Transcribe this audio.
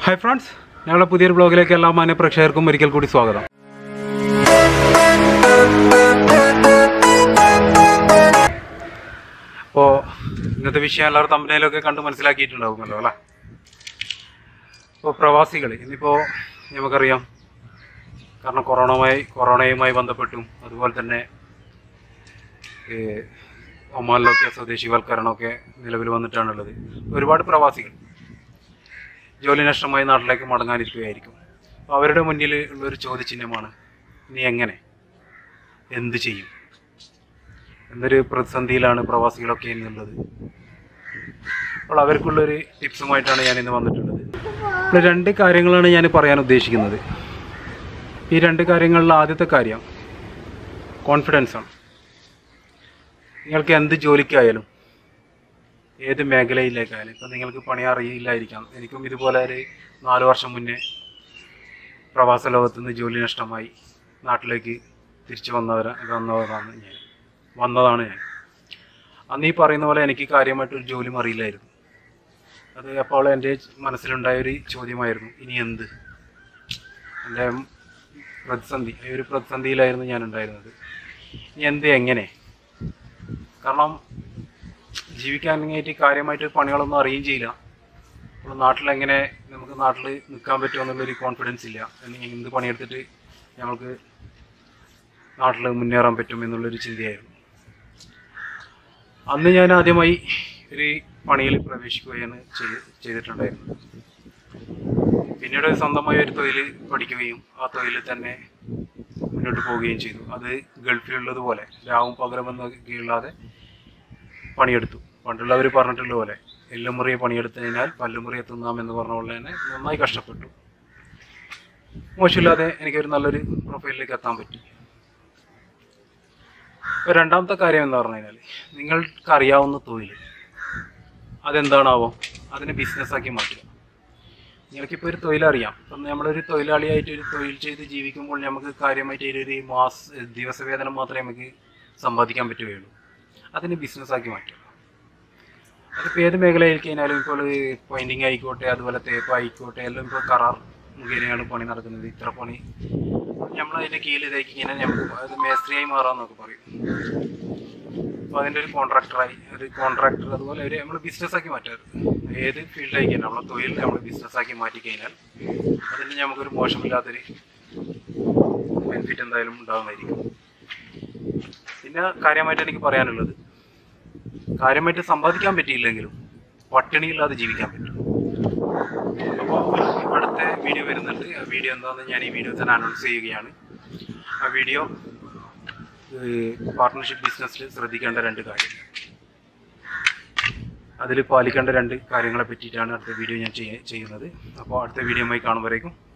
hi friends ഞങ്ങളുടെ പുതിയൊരു ബ്ലോഗിലേക്ക് എല്ലാ മാന്യ പ്രേക്ഷകർക്കും ഒരിക്കൽ കൂടി സ്വാഗതം അപ്പോൾ ഇന്നത്തെ വിഷയം എല്ലാവരും തമ്പനയിലൊക്കെ കണ്ട് മനസ്സിലാക്കിയിട്ടുണ്ടാവുമല്ലോ അല്ലേ ഇപ്പോൾ പ്രവാസികൾ ഇന്നിപ്പോൾ നമുക്കറിയാം കാരണം കൊറോണയുമായി കൊറോണയുമായി ബന്ധപ്പെട്ടും അതുപോലെ തന്നെ ഈ ഒമാനിലൊക്കെ സ്വദേശിവൽക്കരണമൊക്കെ നിലവിൽ വന്നിട്ടാണുള്ളത് ഒരുപാട് പ്രവാസികൾ ജോലി നഷ്ടമായി നാട്ടിലേക്ക് മടങ്ങാനിരിക്കുകയായിരിക്കും അപ്പോൾ അവരുടെ മുന്നിൽ ഉള്ളൊരു ചോദ്യചിഹ്നമാണ് നീ എങ്ങനെ എന്ത് ചെയ്യും എന്നൊരു പ്രതിസന്ധിയിലാണ് പ്രവാസികളൊക്കെ എന്നുള്ളത് അപ്പോൾ അവർക്കുള്ളൊരു ടിപ്സുമായിട്ടാണ് ഞാൻ ഇന്ന് വന്നിട്ടുള്ളത് അപ്പോൾ രണ്ട് കാര്യങ്ങളാണ് ഞാൻ പറയാൻ ഉദ്ദേശിക്കുന്നത് ഈ രണ്ട് കാര്യങ്ങളിൽ ആദ്യത്തെ കാര്യം കോൺഫിഡൻസ് ആണ് നിങ്ങൾക്ക് എന്ത് ജോലിക്കായാലും ഏത് മേഖലയിലേക്കായാലും ഇപ്പം നിങ്ങൾക്ക് പണി അറിയില്ലായിരിക്കാം എനിക്കും ഇതുപോലെ ഒരു നാല് വർഷം മുന്നേ പ്രവാസ ലോകത്ത് നിന്ന് ജോലി നഷ്ടമായി നാട്ടിലേക്ക് തിരിച്ചു വന്നവരാ വന്നവരാണ് ഞാൻ വന്നതാണ് ഞാൻ അന്ന് ഈ പറയുന്ന പോലെ എനിക്ക് കാര്യമായിട്ടൊരു ജോലിയും അറിയില്ലായിരുന്നു അത് അപ്പോൾ എൻ്റെ മനസ്സിലുണ്ടായ ഒരു ചോദ്യമായിരുന്നു ഇനി എന്ത് എൻ്റെ പ്രതിസന്ധി ഈ ഒരു പ്രതിസന്ധിയിലായിരുന്നു ഞാൻ ഉണ്ടായിരുന്നത് ഇനി എന്ത് എങ്ങനെ കാരണം ജീവിക്കാനായിട്ട് കാര്യമായിട്ട് പണികളൊന്നും അറിയുകയും ചെയ്യില്ല അപ്പോൾ നാട്ടിലെങ്ങനെ നമുക്ക് നാട്ടിൽ നിൽക്കാൻ പറ്റുമോ എന്നുള്ളൊരു കോൺഫിഡൻസ് ഇല്ല അല്ലെങ്കിൽ എന്ത് പണിയെടുത്തിട്ട് ഞങ്ങൾക്ക് നാട്ടിൽ മുന്നേറാൻ പറ്റും എന്നുള്ളൊരു ചിന്തയായിരുന്നു അന്ന് ഞാൻ ആദ്യമായി ഒരു പണിയിൽ പ്രവേശിക്കുകയാണ് ചെയ്ത് ചെയ്തിട്ടുണ്ടായിരുന്നത് പിന്നീട് സ്വന്തമായി ഒരു തൊഴിൽ പഠിക്കുകയും ആ തൊഴിലിൽ തന്നെ മുന്നോട്ട് പോവുകയും ചെയ്തു അത് ഗൾഫിലുള്ളതുപോലെ രാവും പകരമെന്നൊക്കെയില്ലാതെ പണിയെടുത്തു പണ്ടുള്ളവർ പറഞ്ഞിട്ടുള്ള പോലെ എല്ലുമുറിയെ പണിയെടുത്തതിനാൽ പല്ലുമുറിയെ തിന്നാം എന്ന് പറഞ്ഞ പോലെ തന്നെ നന്നായി കഷ്ടപ്പെട്ടു മോശമില്ലാതെ എനിക്കൊരു നല്ലൊരു പ്രൊഫൈലിലേക്ക് എത്താൻ പറ്റി ഇപ്പൊ രണ്ടാമത്തെ കാര്യം എന്ന് പറഞ്ഞു കഴിഞ്ഞാൽ നിങ്ങൾക്ക് അറിയാവുന്ന തൊഴിൽ അതെന്താണാവോ അതിനെ ബിസിനസ്സാക്കി മാറ്റുക നിങ്ങൾക്കിപ്പോൾ ഒരു തൊഴിലറിയാം ഇപ്പം നമ്മളൊരു തൊഴിലാളിയായിട്ട് ഒരു തൊഴിൽ ചെയ്ത് ജീവിക്കുമ്പോൾ നമുക്ക് കാര്യമായിട്ട് ഒരു മാസ ദിവസവേതനം മാത്രമേ നമുക്ക് സമ്പാദിക്കാൻ പറ്റുകയുള്ളൂ അതിനെ ബിസിനസ്സാക്കി മാറ്റുക അതിപ്പോൾ ഏത് മേഖലയിൽ കഴിഞ്ഞാലും ഇപ്പോൾ പെയിൻറ്റിങ് ആയിക്കോട്ടെ അതുപോലെ തേപ്പ് ആയിക്കോട്ടെ എല്ലാം ഇപ്പോൾ കരാർ മുഖേനയാണ് പണി നടക്കുന്നത് ഇത്ര പണി നമ്മൾ അതിൻ്റെ കീഴിൽ ഇതാക്കി കഴിഞ്ഞാൽ നമുക്ക് അത് മേസ്ത്രിയായി മാറാമെന്നൊക്കെ പറയും അപ്പോൾ അതിൻ്റെ ഒരു കോൺട്രാക്ടറായി ഒരു കോൺട്രാക്ടർ അതുപോലെ ഒരു നമ്മൾ ബിസിനസ്സാക്കി മാറ്റാറ് ഏത് ഫീൽഡായി കഴിഞ്ഞാൽ നമ്മളെ തൊഴിൽ നമ്മൾ ബിസിനസ്സാക്കി മാറ്റി കഴിഞ്ഞാൽ അതിന് നമുക്കൊരു മോശമില്ലാത്തൊരു ബെനിഫിറ്റ് എന്തായാലും ഉണ്ടാകുന്നതായിരിക്കും പിന്നെ കാര്യമായിട്ട് എനിക്ക് പറയാനുള്ളത് കാര്യമായിട്ട് സമ്പാദിക്കാൻ പറ്റിയില്ലെങ്കിലും പട്ടിണിയില്ലാതെ ജീവിക്കാൻ പറ്റും അപ്പോൾ അടുത്ത വീഡിയോ വരുന്നുണ്ട് ആ വീഡിയോ എന്താണെന്ന് ഞാൻ ഈ വീഡിയോ തന്നെ അനൗൺസ് ചെയ്യുകയാണ് ആ വീഡിയോ പാർട്ട്ണർഷിപ്പ് ബിസിനസ്സിൽ ശ്രദ്ധിക്കേണ്ട രണ്ട് കാര്യം അതിൽ പാലിക്കേണ്ട രണ്ട് കാര്യങ്ങളെ പറ്റിയിട്ടാണ് അടുത്ത വീഡിയോ ഞാൻ ചെയ്യ- ചെയ്യുന്നത് അപ്പോൾ അടുത്ത വീഡിയോയുമായി കാണുമ്പോഴേക്കും